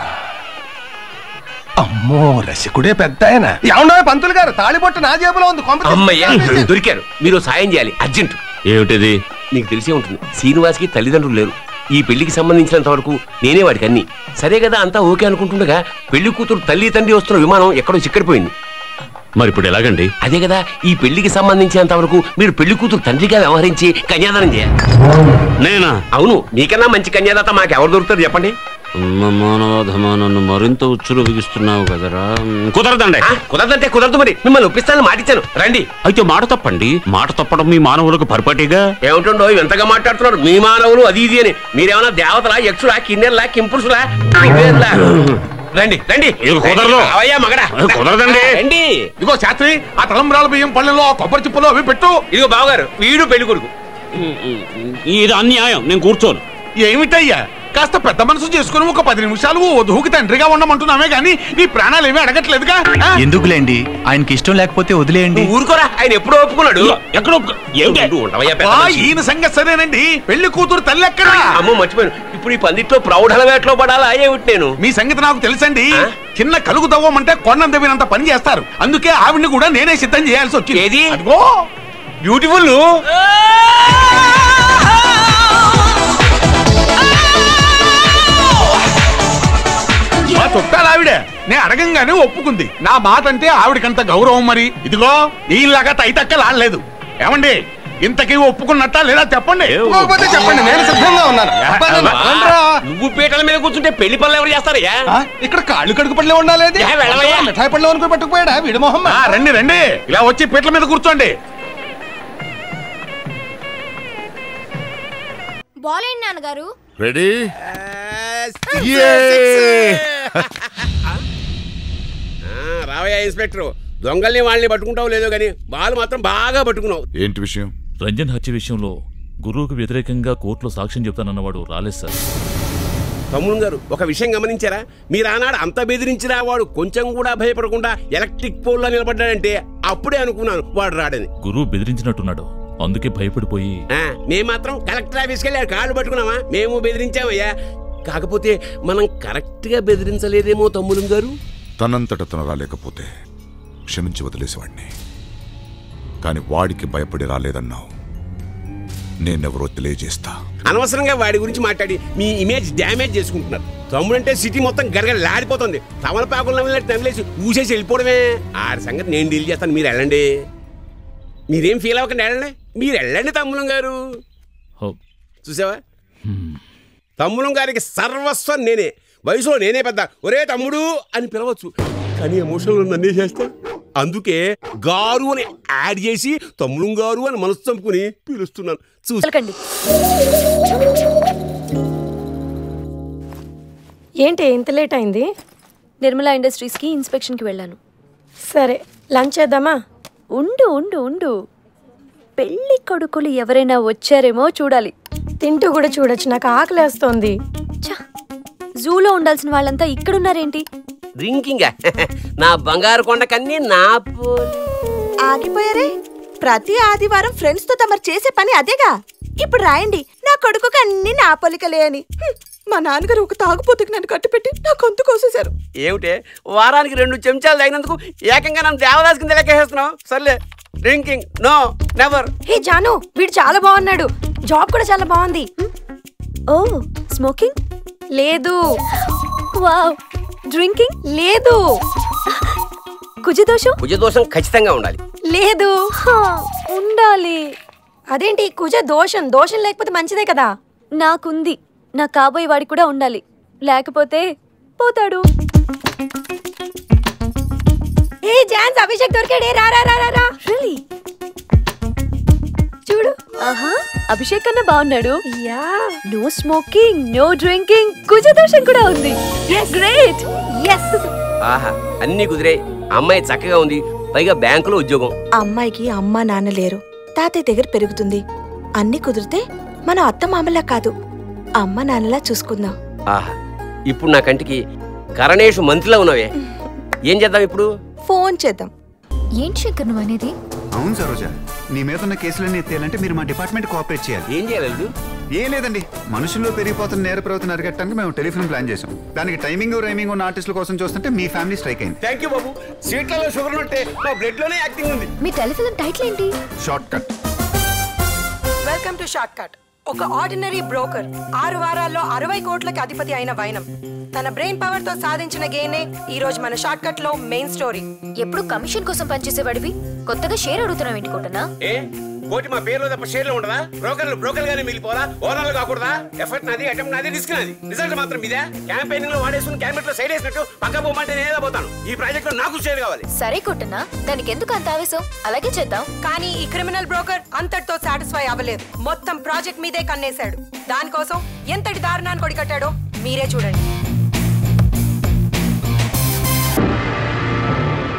అమ్మో రసికుడే పెద్ద ఆయన ఏమన్నా పంతులు గారు తాళిబొట్టు నా జేబులో ఉంది కొంప తీసి- అమ్మయ్యా దొరికారు మీరు సాయం చేయాలి అర్జెంట్ ఏమిటిది నీకు తెలిసే ఉంటుంది శ్రీనివాస్కి తల్లిదండ్రులు లేరు ఈ పెళ్లికి సంబంధించినంత వరకు నేనే వాడికి అన్ని సరే కదా అంతా ఓకే అనుకుంటుండగా పెళ్లి కూతురు తల్లి తండ్రి వస్తున్న విమానం ఎక్కడో చిక్కడిపోయింది మరి ఇప్పుడు ఎలాగండి అదే కదా ఈ పెళ్లికి సంబంధించినంత వరకు మీరు పెళ్లి కూతురు తండ్రిగా వ్యవహరించి కన్యాదానం చేయాలి నేనా అవును మీకన్నా మంచి కన్యాదాత మాకు ఎవరు దొరుకుతారు చెప్పండి మానవధమా నన్ను మరింత ఉచ్చులు బిగిస్తున్నావు కదరా కుదరదండి ఆ, కుదరదంటే కుదరదు మరి మిమ్మల్ని ఒప్పిస్తానని మాటిచ్చాను రండి అయితే మాట తప్పండి మాట తప్పడం మీ మానవులకు పరిపాటిగా ఏమిటండో ఎంతగా మాట్లాడుతున్నారు మీ మానవులు అది ఇది అని మీరేమన్నా దేవతలా యక్షులా కిన్నెర్లా కింపురుషులా కుబేర్లా? రండి రండి ఇది కుదరదు. అవయ్యా మగడా కుదరదండి. రండి ఇదిగో శాస్త్రి ఆ తలంబ్రాల బియ్యం పళ్ళెంలో ఆ కొబ్బరి చిప్పలు అవి పెట్టు ఇదిగో బావగారు వీడు పెళ్లి కొడుకు ఇది అన్యాయం నేను కూర్చోను ఏమిటయ్యా కాస్త పెద్ద మనసు చేసుకుని ఒక పది నిమిషాలు ఓ వధువుకి తండ్రిగా ఉండమంటున్నామే గాని నీ ప్రాణాలు ఏమీ అడగట్లేదుగా ఆ? ఎందుకులేండి ఆయనకి ఇష్టం లేకపోతే వదిలేయండి ఊరుకోరా ఆయన ఎప్పుడో ఒప్పుకున్నాడు ఎక్కడ ఆ, ఈయన సంగతి సరేనండి పెళ్లి కూతురు తల్లి ఎక్కడా అమ్మో మర్చిపోయాను ఇప్పుడు ఈ పందిట్లో ప్రౌఢల వేటలో పడాలా ఏమిటి నేను మీ సంగతి నాకు తెలుసండి చిన్న కలుగు దవ్వమంటే కొండం దవ్వినంత పని చేస్తారు అందుకే ఆవిడ్ని కూడా నేనే సిద్ధం చేయాల్సి వచ్చింది ఏది అదిగో బ్యూటిఫుల్ మా చుట్టాలు ఆవిడ నేను అడగంగానే ఒప్పుకుంది నా మాట అంటే ఆవిడకంత గౌరవం మరి ఇదిగో ఈలాగా తైతక్కలు ఆడలేదు ఏమండి ఇంతకీ ఒప్పుకున్నట్టా లేదా చెప్పండి ఒప్పుకోకపోతే చెప్పండి, నేను సిద్ధంగా ఉన్నాను. అబ్బాయిలను రండ్రా. నువ్వు పీటల మీద కూర్చుంటే పెళ్లి పనులు ఎవరు చేస్తారయ్యా ఆ, ఇక్కడ కాళ్ళు కడుగు పళ్ళే ఉండాలి ఏ, వెళ్ళవయ్యా. మిఠాయి పళ్ళు అనుకుని పట్టుకుపోయాడా వీడి మొహం ఆ, రండి రండి ఇలా వచ్చి పీటల మీద కూర్చోండి బాల్ ఏంటి నాన్నగారు రెడీ రావయ్యా ఇన్స్పెక్టర్ దొంగల్ని వాళ్ళని పట్టుకుంటావు లేదో గానీ బాలు మాత్రం బాగా పట్టుకున్నావు ఏంటి విషయం రంజన్ హత్య విషయంలో గురువుకు వ్యతిరేకంగా కోర్టులో సాక్ష్యం చెప్తానన్నవాడు రాలేదు సార్ తమ్ముడు గారు ఒక విషయం గమనించారా మీరు ఆనాడు అంత బెదిరించినా వాడు కొంచెం కూడా భయపడకుండా ఎలక్ట్రిక్ పోల్లో నిలబడ్డాడంటే అప్పుడే అనుకున్నాను వాడు రాడని గురువు బెదిరించినట్టున్నాడు అందుకే భయపడిపోయి ఆ, మేము మాత్రం కలెక్టర్ ఆఫీస్కి వెళ్ళి ఆడ కాళ్ళు పట్టుకున్నామా మేము బెదిరించామయ్యా కాకపోతే మనం కరెక్ట్ గా బెదిరించలేదేమో తమ్ముడు గారు తనంతట తను రాలేకపోతే క్షమించి వదిలేసేవాడిని కానీ వాడికి భయపడి రాలేదన్నావు నేనెవరో తెలియజేస్తా అనవసరంగా వాడి గురించి మాట్లాడి మీ ఇమేజ్ డ్యామేజ్ చేసుకుంటున్నారు తమ్ముడు అంటే సిటీ మొత్తం గరగలాడిపోతుంది తమలపాకులు నవ్వినట్టు నవ్విలేసి ఊసేసి వెళ్ళిపోవడమే ఆడి సంగతి నేను డీల్ చేస్తాను మీరు వెళ్ళండి మీరేం ఫీల్ అవ్వకండి వెళ్ళండి మీరు వెళ్ళండి తమ్ములం గారు హో. చూసావా తమ్ములం గారికి సర్వస్వం నేనే వయసులో నేనే పెద్ద ఒరే తమ్ముడు అని పిలవచ్చు కానీ ఎమోషన్లో నన్నే చేస్తా అందుకే గారు అని యాడ్ చేసి తమ్ముడు గారు అని మనసు చంపుకుని పిలుస్తున్నాను చూసి పలకండి ఏంటి ఇంత లేట్ అయింది నిర్మలా ఇండస్ట్రీస్కి ఇన్స్పెక్షన్కి వెళ్ళాను సరే లంచ్ చేద్దామా ఉండు ఉండు ఉండు పెళ్లి కొడుకులు ఎవరైనా వచ్చారేమో చూడాలి తింటూ కూడా చూడొచ్చు నాకు ఆకలేస్తోంది జూలో ఉండాల్సిన వాళ్ళంతా ఇక్కడున్నారేంటి డ్రింకింగ్ నా బంగారు కొండకన్నీ నా పోలి ఆగిపోయారే ప్రతి ఆదివారం ఫ్రెండ్స్ తో తమరు చేసే పని అదేగా ఇప్పుడు రాయండి నా కొడుకుకి అన్ని నా పొలికలే అని హ్మ్, మా నాన్నగారు ఒక తాగుపోతుకి నన్ను కట్టుపెట్టి నా గొంతు కోసేశారు ఏమిటే వారానికి రెండు చెంచాలు తగినందుకు ఏకంగా నన్ను దేవదాస్ కింద లెక్కేస్తున్నావు సర్లే drinking no never hey Janu వీడు చాలా బాగున్నాడు జాబ్ కూడా చాలా బాగుంది ఓ స్మోకింగ్ లేదు వావ్ డ్రింకింగ్ లేదు కుజదోషం భుజదోషం ఖచ్చితంగా ఉండాలి లేదు హా, ఉండాలి అదేంటి కుజ దోషం దోషం లేకపోతే మంచిదే కదా నాకుంది నా కాబోయే వాడికి కూడా ఉండాలి లేకపోతే పోతాడు ఏ జాన్స్ అభిషేక్ దొరికాడే రా రా రా రా రా రియలీ చూడు ఆహా అభిషేక్ కన్నా బాగున్నాడు yeah no smoking no drinking కుజదోషం కూడా ఉంది గ్రేట్ ఎస్ ఆహా అన్ని కుదిరే అమ్మాయి చక్కగా ఉంది పైగా బ్యాంకులో ఉద్యోగం అమ్మాయికి అమ్మ నాన్న లేరు తాతయ్య దగ్గర పెరుగుతుంది అన్ని కుదిరితే మనం అత్త మామలా కాదు అమ్మ నాన్నలా చూసుకుందాం ఆహా ఇప్పుడు నా కంటికి కరణేషు మంత్రిలో ఉన్నవే ఏం చేద్దాం ఇప్పుడు ఫోన్ చేద్దాం ఏంటి శంకర్ నువ్వు అనేది అవును సరోజ నీ మీద ఉన్న కేసులన్నీ ఎత్తేయాలంటే మీరు మా డిపార్ట్మెంట్ కోఆపరేట్ చేయాలి ఏం చేయాలి ఏం లేదండి మనుషుల్లో పెరిగిపోతున్న నేర ప్రవర్తన అరికట్టడానికి మేము టెలిఫోన్ ప్లాన్ చేసాం దానికి టైమింగ్ రైమింగ్ ఉన్న ఆర్టిస్టుల కోసం చూస్తుంటే మీ ఫ్యామిలీ స్ట్రైక్ అయింది థ్యాంక్ యూ బాబు సీట్లలో షుగర్ ఉంటే మా బ్లడ్ లోనే యాక్టింగ్ ఉంది మీ టెలిఫిల్మ్ టైటిల్ ఏంటి short cut welcome to short cut ఒక ఆర్డినరీ బ్రోకర్ ఆరు వారాల్లో అరవై కోట్లకి అధిపతి అయిన వైనం తన బ్రెయిన్ పవర్ తో సాధించిన గేనే ఈ రోజు మన షార్ట్ కట్ లో మెయిన్ స్టోరీ ఎప్పుడు కమిషన్ కోసం పనిచేసేవాడివి కొత్తగా షేర్ అడుగుతున్నావు ఏంటి కొంటున్నా ఏ కోటి మా పేర్లో తప్ప షేర్లో ఉండదా బ్రోకర్లు బ్రోకర్ గానే మిగిలిపోరా ఓనర్లు కాకూడదా ఎఫర్ట్ నాది అటెంప్ట్ నాది రిస్క్ నాది రిజల్ట్ మాత్రం ఇదే క్యాంపెయినింగ్ లో వాడేసుకుని క్యాబినెట్ లో సైడ్ వేసినట్టు పక్క పోమంటే నేనే పోతాను ఈ ప్రాజెక్ట్ లో నాకు షేర్ కావాలి సరే కొట్టనా దానికి ఎందుకు అంత ఆవేశం అలాగే చేద్దాం కానీ ఈ క్రిమినల్ బ్రోకర్ అంతటితో సాటిస్ఫై అవ్వలేదు మొత్తం ప్రాజెక్ట్ మీదే కన్నేశాడు దానికోసం ఎంతటి దారుణాన్ని కొడికట్టాడో మీరే చూడండి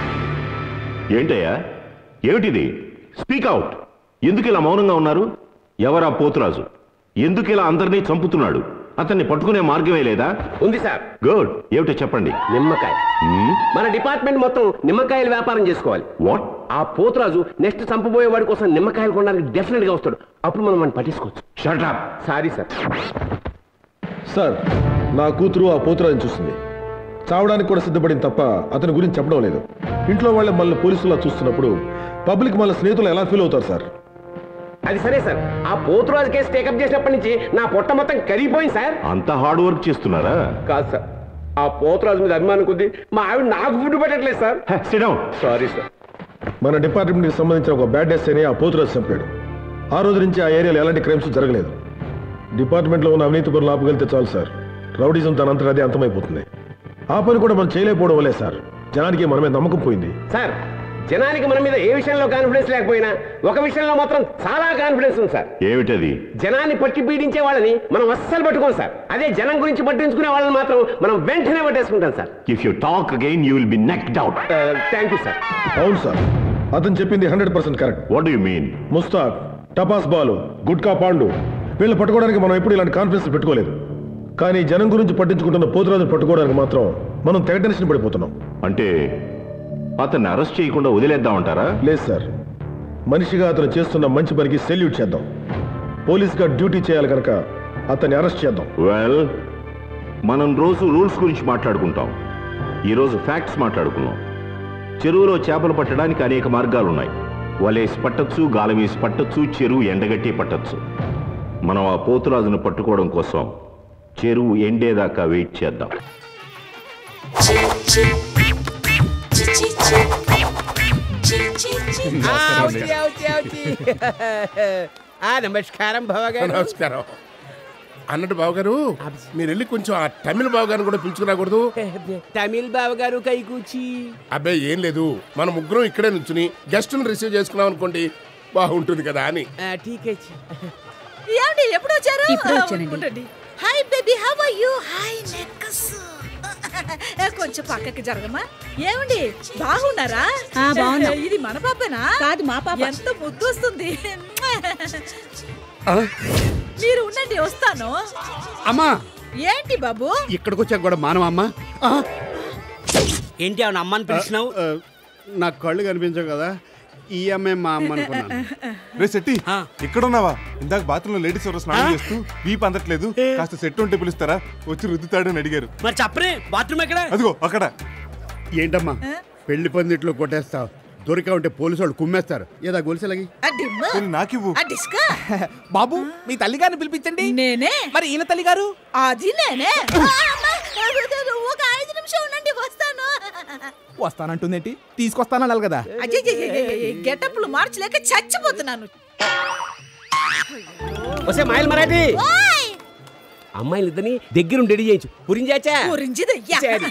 ఏంటయ్యా ఏమిటిది స్పీక్ అవుట్ ఎందుకు ఇలా మౌనంగా ఉన్నారు ఎవరా పోతురాజు ఎందుకు ఇలా అందరినీ చంపుతున్నాడు అతన్ని పట్టుకునే మార్గమే లేదా ఉంది సార్ గుడ్ ఏమిటో చెప్పండి నిమ్మకాయ మన డిపార్ట్మెంట్ మొత్తం నిమ్మకాయల వ్యాపారం చేసుకోవాలి వాట్ ఆ పోతురాజు నెక్స్ట్ చంపబోయే వాడి కోసం నిమ్మకాయలు కొనడానికి డెఫినెట్ గా వస్తాడు అప్పుడు మనం వాడిని పట్టించుకోవచ్చు shut up sorry sir sir నా కూతురు ఆ పోతురాజుని చూస్తుంది చావడానికి కూడా సిద్ధపడింది తప్ప అతని గురించి చెప్పడం లేదు ఇంట్లో వాళ్ళ మళ్ళీ పోలీసులా చూస్తున్నప్పుడు పబ్లిక్ మళ్ళీ స్నేహితులు ఎలా ఫీల్ అవుతారు సార్ అది సరే సార్ ఆ పోతురాజు కేసు టేకప్ చేసినప్పటి నుంచి నా పొట్ట మొత్తం కరిగిపోయింది సార్ అంత హార్డ్ వర్క్ చేస్తున్నారా కాదు సార్ ఆ పోతురాజు మీద అభిమానం కొద్ది మా ఆవిడ నాకు ఫుడ్ పెట్టట్లేదు సార్ సారీ సార్ మన డిపార్ట్మెంట్కి సంబంధించిన ఒక బ్యాడ్ డెస్ అని ఆ పోతురాజు చంపాడు ఆ రోజు నుంచి ఆ ఏరియాలో ఎలాంటి క్రైమ్స్ జరగలేదు డిపార్ట్మెంట్లో ఉన్న అవినీతి పనులు ఆపగలిగితే చాలు సార్ రౌడీజం తనంతట అదే అంతమైపోతుంది ఆ పని కూడా మనం చేయలేకపోవడం వల్లే సార్ జనానికి మన మీద నమ్మకం పోయింది సార్ జనానికి మన మీద ఏ విషయంలో కాన్ఫిడెన్స్ లేకపోయినా ఒక విషయంలో మాత్రం చాలా కాన్ఫిడెన్స్ ఉంది సార్ ఏమిటది జనాన్ని పట్టి పీడించే వాళ్ళని మనం అస్సలు పట్టుకోం సార్ అదే జనం గురించి పట్టించుకునే వాళ్ళని మాత్రం మనం వెంటనే పట్టేసుకుంటాం sir if you talk again you will be knocked out thank you sir అవును సార్ అతను చెప్పింది hundred percent correct what you mean Mushtaq Tapas Balu Gutka Pandu వీళ్ళు పట్టుకోవడానికి మనం ఎప్పుడు ఇలాంటి కాన్ఫిడెన్స్ పెట్టుకోలేదు కానీ జనం గురించి పట్టించుకుంటున్న పోతురాజును పట్టుకోవడానికి మాత్రం మనం తెగ టెన్షన్ పడిపోతున్నాం అంటే అతన్ని అరెస్ట్ చేయకుండా వదిలేద్దామంటారా లేదు సార్ మనిషిగా అతను చేస్తున్న మంచి పనికి సెల్యూట్ చేద్దాం పోలీస్గా డ్యూటీ చేయాలి కనుక అతన్ని అరెస్ట్ చేద్దాం వెల్ మనం రోజు రూల్స్ గురించి మాట్లాడుకుంటాం ఈరోజు ఫ్యాక్ట్స్ మాట్లాడుకున్నాం చెరువులో చేపలు పట్టడానికి అనేక మార్గాలు ఉన్నాయి వలేసి పట్టచ్చు గాలం వేసి పట్టచ్చు చెరువు ఎండగట్టి పట్టచ్చు మనం ఆ పోతురాజును పట్టుకోవడం కోసం చెరువు ఎండేదాకా వెయిట్ చేద్దాం ఆ నమస్కారం బావగారు నమస్కారం అన్నట్టు బావగారు మీరు వెళ్ళి కొంచెం ఆ తమిళ బావగారిని కూడా పిలుచుకురాకూడదు తమిళ్ బావగారు కైకూచి అబ్బాయి ఏం లేదు మన ముగ్గురం ఇక్కడే నుంచుని గెస్ట్ని రిసీవ్ చేసుకున్నాం అనుకోండి బాగుంటుంది కదా అని ఠీకే ఏమండి ఎప్పుడు వచ్చారు ఇప్పుడే వచ్చానండి. ఉండండి hi baby how are you hi నెక్కస్ కొంచెం పక్కకి జరగమా ఏమండి బాగున్నారా ఆ, బాగున్నాం. ఇది మన పాపేనా కాదు, మా పాప. ఎంత ముద్దు వస్తుంది మీరు ఉండండి వస్తాను అమ్మా ఏంటి బాబు ఇక్కడికి వచ్చాక కూడా మానవ అమ్మా ఏంటి అవును అమ్మని పిలిచినావు నాకు కళ్ళు కనిపించవు కదా ఈ అమ్మాయి మా అమ్మ అనుకున్నాను రే శెట్టి ఇక్కడున్నావా ఇందాక బాత్రూమ్ లో లేడీస్ ఎవరో స్నానం చేస్తూ వీపు అందట్లేదు కాస్త సెట్ ఉంటే పిలుస్తారా వచ్చి రుద్దుతాడు అని అడిగారు మరి చెప్పరే బాత్రూమ్ ఎక్కడ అదిగో అక్కడ ఏంటమ్మా పెళ్లి పందిట్లో కొట్టేస్తావు దొరికా ఉంటే పోలీసు వాళ్ళు కుమ్మేస్తారు ఏదా గొలుసులగి నాకివ్వు బాబు మీ తల్లిగారిని పిలిపించండి నేనే మరి ఈయన తల్లిగారు అది నేనే ఆ, అమ్మ, ఒక ఐదు నిమిషం ఉండండి వస్తాను వస్తానంటుందేంటి తీసుకొస్తానన్నారు కదా గెటప్లు మార్చలేక చచ్చిపోతున్నాను వస్తే మాయలు మరాఠీ అమ్మాయిలు ఇద్దరిని దగ్గరుండి రెడీ చేయించు పురించాచా పురించిదయ్యా. సరే.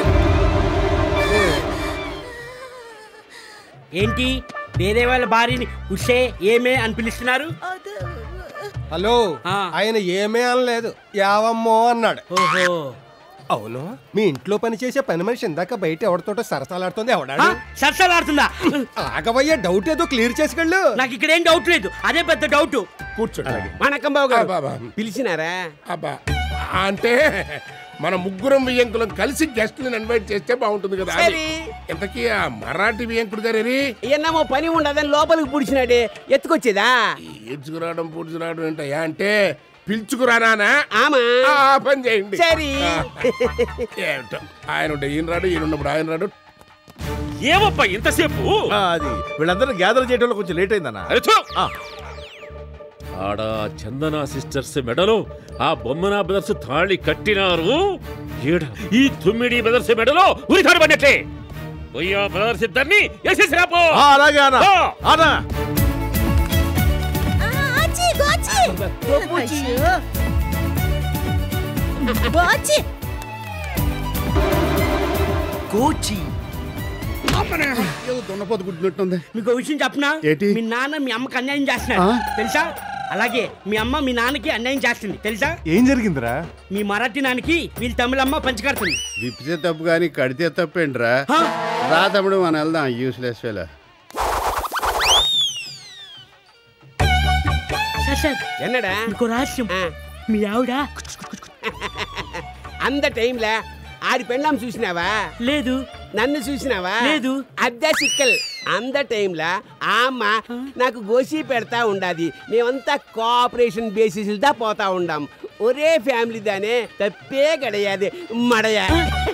ఏంటి వేరే వాళ్ళ భార్యని ఉషే ఏమే అని పిలుస్తున్నారు హలో ఆయన ఏమీ అనలేదు యావమ్మో అన్నాడు ఓహో అవును మీ ఇంట్లో పని చేసే పని మనిషి ఇందాక బయట ఎవరితోటో సరసాలాడుతుంది ఎవడాడు సరసాలాడుతుందా ఆగవయ్యా డౌట్ ఏదో క్లియర్ చేసుకెళ్ళు నాకు ఇక్కడ ఏం డౌట్ లేదు అదే పెద్ద డౌట్ కూర్చోండి వణకం బాబు గారు. అబ్బా, అబ్బా. పిలిచినారా అబ్బా అంటే మన ముగ్గురం వియంకులం కలిసి గెస్ట్లను ఇన్వైట్ చేస్తే బాగుంటుంది కదా అని. సరే. ఇంతకీ ఆ మరాఠీ వియంకుడు గారు ఎన్నమో పని ఉండదని లోపలికి పుడిచినాడే ఎత్తుకొచ్చేదా ఈడ్చుకురావడం పూడ్చుకురావడం ఏంటయ్యా అంటే పిలుచుకురానా ఆమా ఆ పని చేయండి సరే. ఏమిటో ఆయన ఉంటే ఈయన రాడు ఈయన ఉన్నప్పుడు ఆయన రాడు ఏమప్పా ఇంతసేపు అది వీళ్ళందరూ గ్యాదర్ చేయడంలో కొంచెం లేట్ అయిందన్న అరే థూ! ఆడ చందన సిస్టర్స్ మెడలో ఆ బొమ్మన బ్రదర్స్ తాళి కట్టినారు ఈడ ఈ తుమ్మిడి బ్రదర్స్ మెడలో ఉరి తాడు పడినట్లే పోయి ఆ బ్రదర్స్ ఇద్దరిని వేసేసి రాపో ఆ, అలాగే అన్న ఆ. అన్న ఆచి, గోచి. అయ్యో. గోచి. కోచి ఏదో దున్నపోతు గుడ్డినట్టుంది మీకు విషయం చెప్పనా ఏంటి? మీ నాన్న మీ అమ్మకి అన్యాయం చేస్తున్నారు ఆ? తెలుసా అలాగే మీ అమ్మ మీ నాన్నకి అన్యాయం చేస్తుంది తెలుసా ఏం జరిగిందిరా మీ మరాఠీ నాన్నకి వీళ్ళ తమిళమ్మ పంచకడుతుంది విప్పితే తప్పు కానీ కడితే తప్పేంట్రా రా తమ్ముడు మనం వెళ్దాం యూస్లెస్ వేళ ప్రసాద్ என்னடா ఇంకో రహస్యం మీ ఆవిడ అంద టైంలా ఆడి పెళ్ళాం చూసినావా లేదు నన్ను చూసినావా లేదు. అద్దె సిక్కల్ అంద టైంలా ఆ అమ్మ నాకు గోసి పెడతా ఉండాది మేమంతా కోఆపరేషన్ బేసిస్ దా పోతా ఉండాం ఒరే ఫ్యామిలీ దానే తప్పే గడయాది మడయా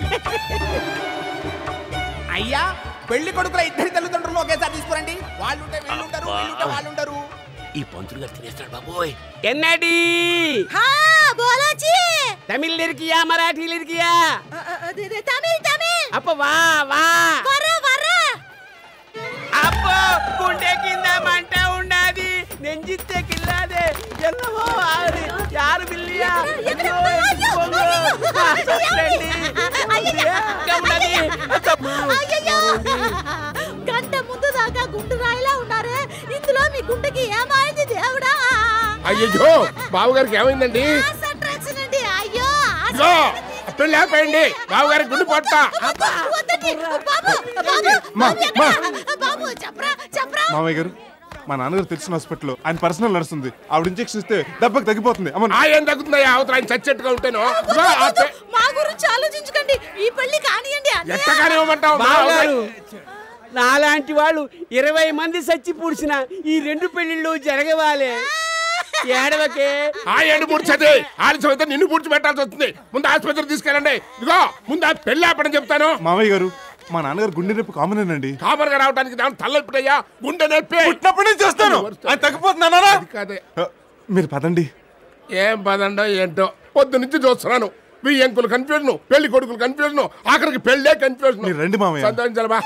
అయ్యా పెళ్లి కొడుకుల ఇద్దరి తల్లిదండ్రులు ఒకేసారి తీసుకురండి వాళ్ళు ఉంటే వీళ్ళు ఉంటారు వీళ్ళు ఉంటే వాళ్ళు ఉంటారు ఈ పంతులు గారు తినేస్తాడు బాబోయ్ ఎన్నడి బోలాచి తమిళ్ లిరికియా మరాఠీ లిరికియా తమిళ్ తమిళ్ అప్ప వా వా వర వర అప్పో గుండె కింద మంట ఉండాది నెంజిత్తే కిల్లాదే ఎన్నవో ఆరి యారు బిల్లియా అయ్యో ఎత్తుకోంగు. ఆ, చూడండి. గమనది. అయ్యయ్యో! గంట ముందు దాకా గుండు రాయిలా ఉన్నారే ఇందులో మీ గుండెకి ఏమైంది దేవుడా అయ్యో బావగారికి ఏమైందండి అట్రాక్షన్ అండి అయ్యో ఇదిగో, పెళ్ళి ఆపేయండి బావగారికి గుండు పట్టా వద్దండి బాబు బాబు మా, మా. బాబు చెప్పరా చెప్పరా మామయ్య గారు మా నాన్నగారు తెలిసిన హాస్పిటల్లో ఆయన పర్సనల్ నడుస్తుంది ఆవిడ ఇంజెక్షన్ ఇస్తే దెబ్బకి తగ్గిపోతుంది అమ్మ ఆ ఏం తగ్గుతుందయ్యా అవతల ఆయన చచ్చెట్టుగా ఉంటాను ఇదిగో, ఆ పె- మా గురించి ఆలోచించకండి ఈ పెళ్లి కానియండి అన్నయ్య. ఎట్టగానే ఇవ్వమంటావు మా బావగారు నాలాంటి వాళ్ళు ఇరవై మంది సచ్చి పూడ్చిన ఈ రెండు పెళ్లిళ్ళు జరగవాలే ఏడవకే ఆ ఏడు పూడ్చది ఆలస్యం అయితే నిన్ను పూడ్చి పెట్టాల్సి వస్తుంది ముందు ఆసుపత్రికి తీసుకెళ్ళండి ఇదిగో ముందు ఆ పెళ్ళి ఆపడం చెప్తాను మామయ్య గారు మా నాన్నగారు గుండె నొప్పి కామన్ అండి కామన్ గా రావడానికి దాని తలెప్పుడయ్యా గుండె నొప్పి పుట్టినప్పటి నుంచి చేస్తాను ఆయన తగ్గిపోతున్నారా అది కాదే మీరు పదండి ఏం పదండో ఏంటో పొద్దు నుంచి చూస్తున్నాను మీ ఎంకులు కన్ఫ్యూజన్ పెళ్లి కొడుకులు కన్ఫ్యూజన్ ఆఖరికి పెళ్ళే కన్ఫ్యూజన్ మీరు రండి మామయ్య. సంతోషించాలబా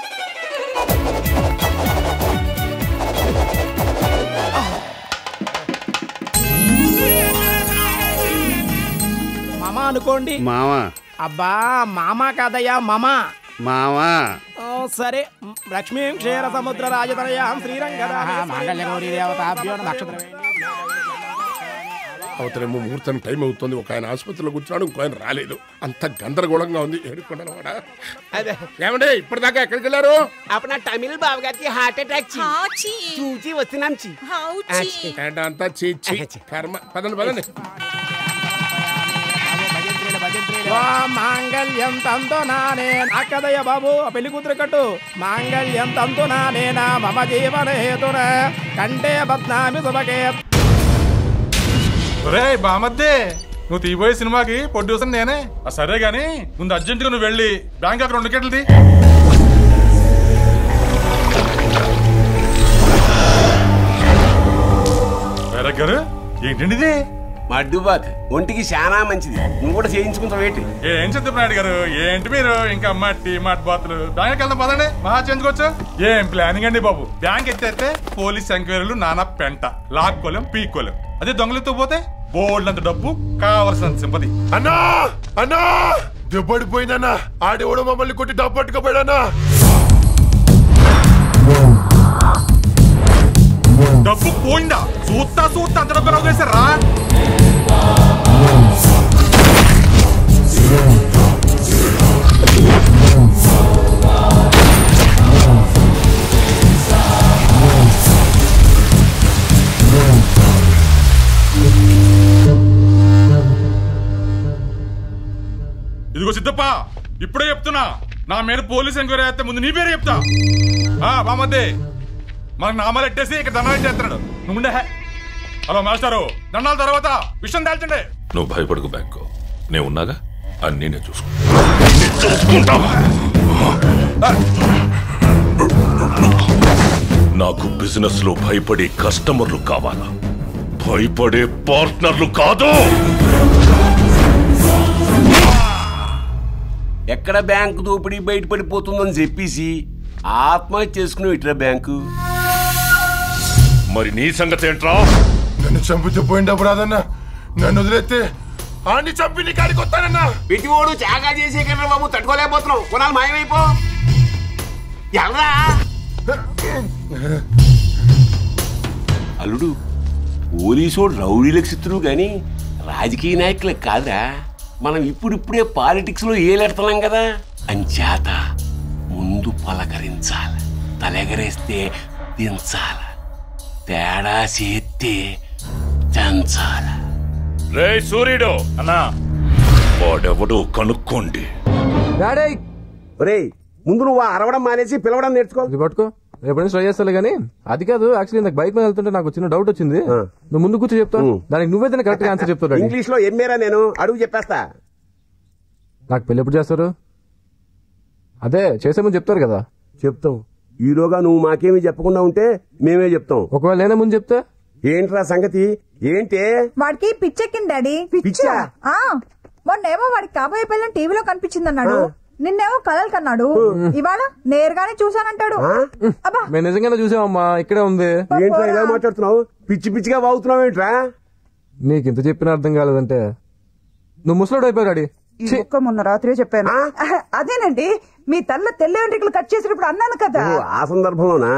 మామ అనుకోండి మావా అబ్బా మామ కాదయ్యా మామ మావా ఓ, సరే మ్, లక్ష్మీ క్షీర సముద్ర రాజతనయాం శ్రీరంగ మాంగళ్య గౌరీ దేవతాభ్యో నక్షత్ర అవతలేమో ముహూర్తం టైం అవుతుంది ఒక ఆయన ఆసుపత్రిలో కూర్చున్నాడు ఇంకో ఆయన రాలేదు అంత గందరగోళంగా ఉంది ఏడుకొండలవాడ అదే ఏమండి ఇప్పటిదాకా ఎక్కడికి వెళ్ళారు అప్పుడు తమిళ బాబు గారికి హార్ట్ అటాక్ చూచి వస్తున్నాం చి ఏంట అంతా చీచి కర్మ పదండి పదండి ఓ మాంగళ్యం తంతు నానే నాకదయ్య బాబు ఆ పెళ్లి కూతురు కట్టు మాంగళ్యం తంతు నానేనా మమ జీవన హేతున కంటే బద్నామి సుభకే ఒరే బామద్దే నువ్వు తీయబోయే సినిమాకి ప్రొడ్యూసర్ నేనే ఆ సరే గాని ముందు అర్జెంటుగా నువ్వు వెళ్ళి బ్యాంక్ అక్కడ రెండు టికెట్లు తీ వైరాగ్ గారు ఏంటండి ఇది మడ్డుబాత్ ఒంటికి చాలా మంచిది నువ్వు కూడా చేయించుకుంటావు ఏంటి ఏం చంద్రనాయుడు గారు ఏంటి మీరు ఇంకా మట్టి మట్టి బాతులు బ్యాంక్ వెళ్దాం పదండి మహా చెందుకోవచ్చు ఏం ప్లానింగ్ అండి బాబు బ్యాంక్ ఎత్తేస్తే పోలీస్ ఎంక్వైరీలు నానా పెంట లాక్కోలేం పీక్కోలేం అదే దొంగలతో పోతే బోల్డంత డబ్బు కావలసినంత సింపతి అన్నా అన్నా దెబ్బడిపోయిందన్నా ఆడేవాడు మమ్మల్ని కొట్టి డబ్బు పట్టుకుపోయాడన్నా డబ్బు పోయిందా చూస్తా చూస్తా అంత డబ్బు రావు చేశారా ఇదిగో సిద్ధప్ప ఇప్పుడే చెప్తున్నా నా మీద పోలీస్ ఎంక్వైరీ అయితే ముందు నీ పేరు చెప్తా ఆ బామద్దే మనకు నామాలు ఎట్టేసి ఇక్కడ దండాలు చేస్తున్నాడు నువ్వు ఉండే హలో మాస్టారు దండాల తర్వాత విషయం దాల్చండి నువ్వు భయపడకు బ్యాంకు నేను ఉన్నాగా అన్నీ నేను చూసుకుంటా చూసుకుంటావా నాకు బిజినెస్ లో భయపడే కస్టమర్లు కావాలా భయపడే పార్ట్నర్లు కాదు ఎక్కడ బ్యాంకు దోపిడీ బయటపడిపోతుందని చెప్పేసి ఆత్మహత్య చేసుకుని ఇట్లా బ్యాంకు మరి నీ సంగతి ఏంట్రా నన్ను చంపితే పోయిండప్పుడు రాదన్నా నన్ను వదిలేస్తే ఆడిని చంపి నీ కాడికి వస్తానన్నా పెట్టుకోడు త్యాగా చేసే కన్నా బాబు తట్టుకోలేకపోతున్నావు కొనాలి మాయమైపో ఎల్రా అల్లుడు పోలీసోడు రౌడీలకు చిత్రుడు గాని రాజకీయ నాయకులకు కాదురా మనం ఇప్పుడిప్పుడే పాలిటిక్స్ లో ఏలెడుతున్నాం కదా అంచేత ముందు పలకరించాలి తలెగరేస్తే దించాలి తేడా చేస్తే రే సూర్యుడు అన్నా వాడెవడో కనుక్కోండి డాడీ ఒరేయ్ ముందు నువ్వు అరవడం మానేసి పిలవడం నేర్చుకో ఇది పట్టుకో రేపు నుంచి ట్రై చేస్తాలే కానీ అది కాదు యాక్చువల్లీ ఇందాక బైక్ మీద వెళ్తుంటే నాకు చిన్న డౌట్ వచ్చింది నువ్వు ముందు కూర్చో చెప్తా దానికి నువ్వైతే కరెక్ట్ ఆన్సర్ చెప్తావు డాడీ ఇంగ్లీష్ లో ఎమ్మేరా నేను అడుగు చెప్పేస్తా నాకు పెళ్లి ఎప్పుడు చేస్తారు అదే చేసే ముందు చెప్తారు కదా చెప్తాం ఈలోగా నువ్వు మాకేమీ చెప్పకుండా ఉంటే మేమే చెప్తాం ఒకవేళ నేనే ముందు చెప్తే ఏంట్రా సంగతి ఏంటే వాడికి పిచ్చెక్కింది డాడీ పిచ్చా? ఆ మొన్నేమో వాడికి కాబోయే పిల్లని టీవీలో కనిపించిందన్నాడు నిన్నేమో కలలు కన్నాడు ఇవాళ నేరుగానే చూశానంటాడు అబ్బా మేము నిజంగానే చూసామమ్మా ఇక్కడే ఉంది ఏంట్రా ఇలా మాట్లాడుతున్నావు పిచ్చి పిచ్చిగా వాగుతున్నావు ఏంట్రా నీకు ఇంత చెప్పిన అర్థం కాలేదంటే నువ్వు ముసలాడు అయిపోయావు డాడీ ఈ ముక్క మొన్న రాత్రే చెప్పాను అదేనండి మీ తల్ల తెల్ల వెంట్రుకలు కట్ చేసినప్పుడు అన్నాను కదా ఆ సందర్భంలోనా